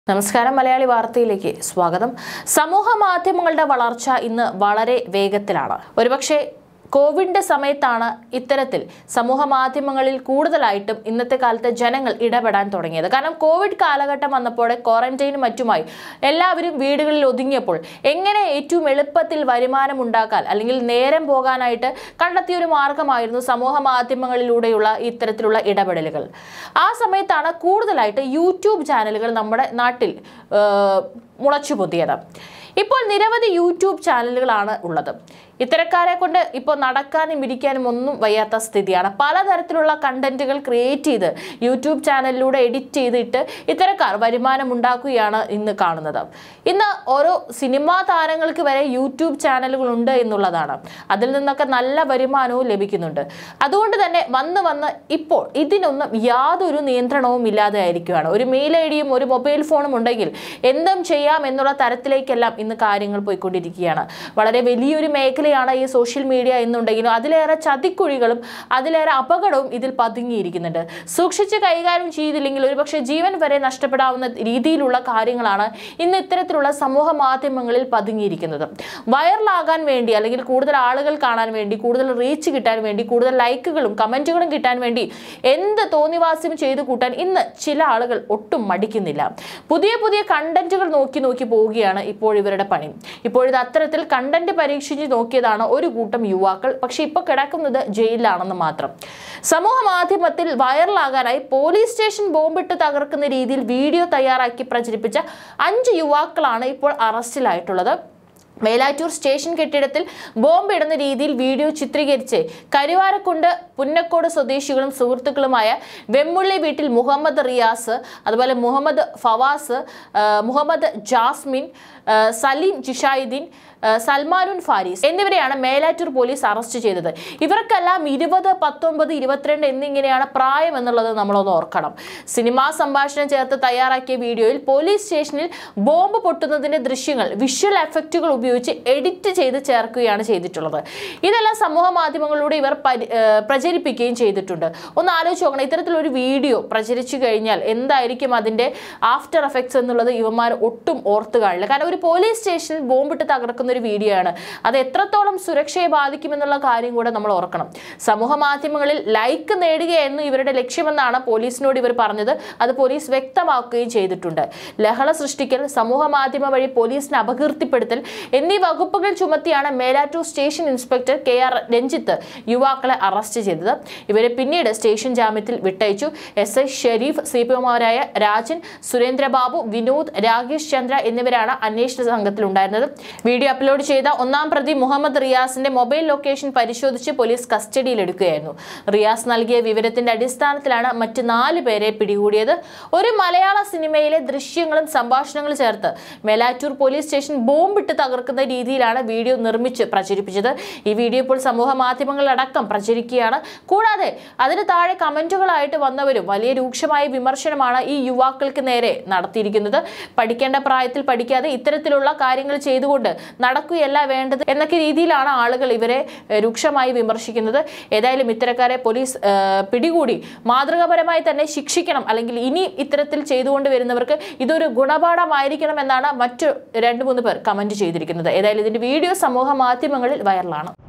നമസ്കാരം മലയാളി വാർത്തയിലേക്ക് സ്വാഗതം സമൂഹ മാധ്യമങ്ങളുടെ വളർച്ച ഇന്ന് വളരെ വേഗത്തിലാണ് ഒരുപക്ഷെ കോവിഡിന്റെ സമയത്താണ് ഇത്തരത്തിൽ സമൂഹ മാധ്യമങ്ങളിൽ കൂടുതലായിട്ടും ഇന്നത്തെ കാലത്ത് ജനങ്ങൾ ഇടപെടാൻ തുടങ്ങിയത് കാരണം കോവിഡ് കാലഘട്ടം വന്നപ്പോൾ ക്വാറന്റൈനും മറ്റുമായി എല്ലാവരും വീടുകളിൽ ഒതുങ്ങിയപ്പോൾ എങ്ങനെ ഏറ്റവും എളുപ്പത്തിൽ വരുമാനം ഉണ്ടാക്കാൻ അല്ലെങ്കിൽ നേരം പോകാനായിട്ട് കണ്ടെത്തിയ ഒരു മാർഗമായിരുന്നു സമൂഹ മാധ്യമങ്ങളിലൂടെയുള്ള ഇത്തരത്തിലുള്ള ഇടപെടലുകൾ ആ സമയത്താണ് കൂടുതലായിട്ട് യൂട്യൂബ് ചാനലുകൾ നമ്മുടെ നാട്ടിൽ ഏഹ്, മുളച്ചു പൊതിയത് ഇപ്പോൾ നിരവധി യൂട്യൂബ് ചാനലുകളാണ് ഉള്ളത് ഇത്തരക്കാരെ കൊണ്ട് ഇപ്പോൾ നടക്കാനും ഇരിക്കാനും ഒന്നും വയ്യാത്ത സ്ഥിതിയാണ് പലതരത്തിലുള്ള കണ്ടന്റുകൾ ക്രിയേറ്റ് ചെയ്ത് യൂട്യൂബ് ചാനലിലൂടെ എഡിറ്റ് ചെയ്തിട്ട് ഇത്തരക്കാർ വരുമാനം ഉണ്ടാക്കുകയാണ് ഇന്ന് കാണുന്നത് ഇന്ന് ഓരോ സിനിമാ താരങ്ങൾക്ക് വരെ യൂട്യൂബ് ചാനലുകളുണ്ട് എന്നുള്ളതാണ് അതിൽ നിന്നൊക്കെ നല്ല വരുമാനവും ലഭിക്കുന്നുണ്ട് അതുകൊണ്ട് തന്നെ വന്ന് വന്ന് ഇപ്പോൾ ഇതിനൊന്നും യാതൊരു നിയന്ത്രണവും ഇല്ലാതെ ആയിരിക്കുകയാണ് ഒരു മെയിൽ ഐ ഡിയും ഒരു മൊബൈൽ ഫോണും ഉണ്ടെങ്കിൽ എന്തും ചെയ്യാം എന്നുള്ള തരത്തിലേക്കെല്ലാം ഇന്ന് കാര്യങ്ങൾ പോയിക്കൊണ്ടിരിക്കുകയാണ് വളരെ വലിയൊരു മേഖലയാണ് ഈ സോഷ്യൽ മീഡിയ എന്നുണ്ടെങ്കിലും അതിലേറെ ചതിക്കുഴികളും അതിലേറെ അപകടവും ഇതിൽ പതുങ്ങിയിരിക്കുന്നുണ്ട് സൂക്ഷിച്ച് കൈകാര്യം ചെയ്തില്ലെങ്കിൽ ഒരുപക്ഷെ ജീവൻ വരെ നഷ്ടപ്പെടാവുന്ന രീതിയിലുള്ള കാര്യങ്ങളാണ് ഇന്ന് ഇത്തരത്തിലുള്ള സമൂഹ മാധ്യമങ്ങളിൽ പതുങ്ങിയിരിക്കുന്നത് വൈറലാകാൻ വേണ്ടി അല്ലെങ്കിൽ കൂടുതൽ ആളുകൾ കാണാൻ വേണ്ടി കൂടുതൽ റീച്ച് കിട്ടാൻ വേണ്ടി കൂടുതൽ ലൈക്കുകളും കമന്റുകളും കിട്ടാൻ വേണ്ടി എന്ത് തോന്നിവാസ്യം ചെയ്തു കൂട്ടാൻ ഇന്ന് ചില ആളുകൾ ഒട്ടും മടിക്കുന്നില്ല പുതിയ പുതിയ കണ്ടന്റുകൾ നോക്കി നോക്കി പോവുകയാണ് ഇപ്പോൾ ഇവരുടെ പണി ഇപ്പോഴിത് അത്തരത്തിൽ കണ്ടന്റ് പരീക്ഷിച്ച് നോക്കിയതാണ് ഒരു കൂട്ടം യുവാക്കൾ പക്ഷെ ഇപ്പോൾ കിടക്കുന്നത് ജയിലിലാണെന്ന് മാത്രം സമൂഹ മാധ്യമത്തിൽ വൈറലാകാനായി പോലീസ് സ്റ്റേഷൻ ബോംബിട്ട് തകർക്കുന്ന രീതിയിൽ വീഡിയോ തയ്യാറാക്കി പ്രചരിപ്പിച്ച അഞ്ച് യുവാക്കളാണ് ഇപ്പോൾ അറസ്റ്റിലായിട്ടുള്ളത് മേലാറ്റൂർ സ്റ്റേഷൻ കെട്ടിടത്തിൽ ബോംബ് ഇടുന്ന രീതിയിൽ വീഡിയോ ചിത്രീകരിച്ച് കരുവാരക്കുണ്ട് പുന്നക്കോട് സ്വദേശികളും സുഹൃത്തുക്കളുമായ വെമ്മുള്ളി വീട്ടിൽ മുഹമ്മദ് റിയാസ് അതുപോലെ മുഹമ്മദ് ഫവാസ് ആ, മുഹമ്മദ് ജാസ്മിൻ ആ, സലീം ജിഷായുദ്ദീൻ ആ, സൽമാനുൻ ഫാരീസ് എന്നിവരെയാണ് മേലാറ്റൂർ പോലീസ് അറസ്റ്റ് ചെയ്തത് ഇവർക്കെല്ലാം ഇരുപത് പത്തൊമ്പത് ഇരുപത്തിരണ്ട് എന്നിങ്ങനെയാണ് പ്രായം എന്നുള്ളത് നമ്മളൊന്ന് ഓർക്കണം സിനിമാ സംഭാഷണം ചേർത്ത് തയ്യാറാക്കിയ വീഡിയോയിൽ പോലീസ് സ്റ്റേഷനിൽ ബോംബ് പൊട്ടുന്നതിന്റെ ദൃശ്യങ്ങൾ വിഷ്വൽ എഫക്റ്റുകൾ ഉപയോഗിച്ച് എഡിറ്റ് ചെയ്ത് ചേർക്കുകയാണ് ചെയ്തിട്ടുള്ളത് ഇതെല്ലാം സമൂഹ മാധ്യമങ്ങളിലൂടെ ഇവർ പരി- ഏർ പ്രചരിപ്പിക്കുകയും ചെയ്തിട്ടുണ്ട് ഒന്ന് ആലോചിച്ച് നോക്കണം ഇത്തരത്തിലൊരു വീഡിയോ പ്രചരിച്ചു കഴിഞ്ഞാൽ എന്തായിരിക്കും അതിന്റെ ആഫ്റ്റർ എഫക്ട്സ് എന്നുള്ളത് ഇവന്മാർ ഒട്ടും ഓർത്തു കാണില്ല കാരണം ഒരു പോലീസ് സ്റ്റേഷനിൽ ബോംബിട്ട് തകർക്കുന്ന ഒരു വീഡിയോ ആണ് അത് എത്രത്തോളം സുരക്ഷയെ ബാധിക്കുമെന്നുള്ള കാര്യം കൂടെ നമ്മൾ ഓർക്കണം സമൂഹ മാധ്യമങ്ങളിൽ ലൈക്ക് നേടുകയായിരുന്നു ഇവരുടെ ലക്ഷ്യമെന്നാണ് പോലീസിനോട് ഇവർ പറഞ്ഞത് അത് പോലീസ് വ്യക്തമാക്കുകയും ചെയ്തിട്ടുണ്ട് ലഹള സൃഷ്ടിക്കൽ സമൂഹ മാധ്യമ വഴി പോലീസിനെ അപകീർത്തിപ്പെടുത്തൽ എന്നീ വകുപ്പുകൾ ചുമത്തിയാണ് Melattur station inspector K R Ranjith യുവാക്കളെ അറസ്റ്റ് ചെയ്തത് ഇവരെ പിന്നീട് സ്റ്റേഷൻ ജാമ്യത്തിൽ വിട്ടയച്ചു S I Shareef C P ഒമാരായ രാജൻ സുരേന്ദ്രബാബു വിനോദ് രാകേഷ് ചന്ദ്ര എന്നിവരാണ് അന്വേഷണ സംഘത്തിലുണ്ടായിരുന്നത് വീഡിയോ അപ്ലോഡ് ചെയ്ത ഒന്നാം പ്രതി മുഹമ്മദ് റിയാസിന്റെ മൊബൈൽ ലൊക്കേഷൻ പരിശോധിച്ച് പോലീസ് കസ്റ്റഡിയിലെടുക്കുകയായിരുന്നു റിയാസ് നൽകിയ വിവരത്തിന്റെ അടിസ്ഥാനത്തിലാണ് മറ്റ് നാല് പേരെ പിടികൂടിയത് ഒരു മലയാള സിനിമയിലെ ദൃശ്യങ്ങളും സംഭാഷണങ്ങളും ചേർത്ത് മേലാറ്റൂർ പോലീസ് സ്റ്റേഷൻ ബോംബിട്ട് തകർക്കുന്ന രീതിയിലാണ് വീഡിയോ നിർമ്മിച്ച് പ്രചരിപ്പിച്ചത് ഈ വീഡിയോ ഇപ്പോൾ സമൂഹ മാധ്യമങ്ങളിലടക്കം പ്രചരിക്കുകയാണ് കൂടാതെ അതിന് താഴെ കമന്റുകളായിട്ട് വന്നവരും വലിയ രൂക്ഷമായ വിമർശനമാണ് ഈ യുവാക്കൾക്ക് നേരെ നടത്തിയിരിക്കുന്നത് പഠിക്കേണ്ട പ്രായത്തിൽ പഠിക്കാതെ ഇത്തരത്തിലുള്ള കാര്യങ്ങൾ ചെയ്തുകൊണ്ട് നടക്കുകയല്ല വേണ്ടത് എന്നൊക്കെ രീതിയിലാണ് ആളുകൾ ഇവരെ ഏഹ്, രൂക്ഷമായി വിമർശിക്കുന്നത് ഏതായാലും ഇത്തരക്കാരെ പോലീസ് ഏഹ്, പിടികൂടി മാതൃകാപരമായി തന്നെ ശിക്ഷിക്കണം അല്ലെങ്കിൽ ഇനി ഇത്തരത്തിൽ ചെയ്തുകൊണ്ട് വരുന്നവർക്ക് ഇതൊരു ഗുണപാഠമായിരിക്കണം എന്നാണ് മറ്റു രണ്ട് മൂന്ന് പേർ കമന്റ് ചെയ്തിരിക്കുന്നത് ഏതായാലും ഇതിന്റെ വീഡിയോ സമൂഹ മാധ്യമങ്ങളിൽ വൈറലാണ്